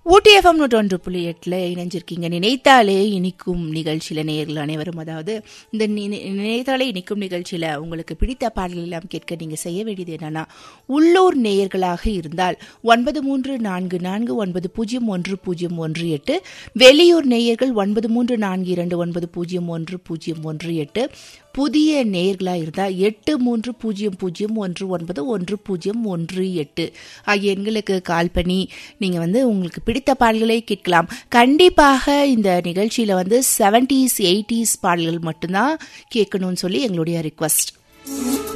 ஊட்டி FM நூற்றொன்று புள்ளி எட்டில் இணைஞ்சிருக்கீங்க நினைத்தாலே இனிக்கும் நிகழ்ச்சியில் நேர்கள் அனைவரும் அதாவது இந்த நி- நினைத்தாலே இனிக்கும் நிகழ்ச்சியில் உங்களுக்கு பிடித்த பாடல்கள் எல்லாம் கேட்க நீங்கள் செய்ய வேண்டியது என்னன்னா உள்ளூர் நேயர்களாக இருந்தால் ஒன்பது மூன்று நான்கு நான்கு ஒன்பது பூஜ்ஜியம் ஒன்று பூஜ்ஜியம் ஒன்று எட்டு வெளியூர் நேயர்கள் ஒன்பது மூன்று நான்கு இரண்டு ஒன்பது பூஜ்ஜியம் ஒன்று பூஜ்ஜியம் ஒன்று எட்டு புதிய நேயர்களாக இருந்தால் எட்டு மூன்று பூஜ்ஜியம் பூஜ்ஜியம் ஒன்று ஒன்பது ஒன்று பூஜ்ஜியம் ஒன்று எட்டு ஆகிய எண்களுக்கு கால் பண்ணி நீங்கள் வந்து உங்களுக்கு பிடித்த பாடல்களை கேட்கலாம் கண்டிப்பாக இந்த நிகழ்ச்சியில் வந்து செவன்டீஸ் எயிட்டிஸ் பாடல்கள் மட்டும்தான் கேட்கணும்னு சொல்லி எங்களுடைய ரிக்வஸ்ட்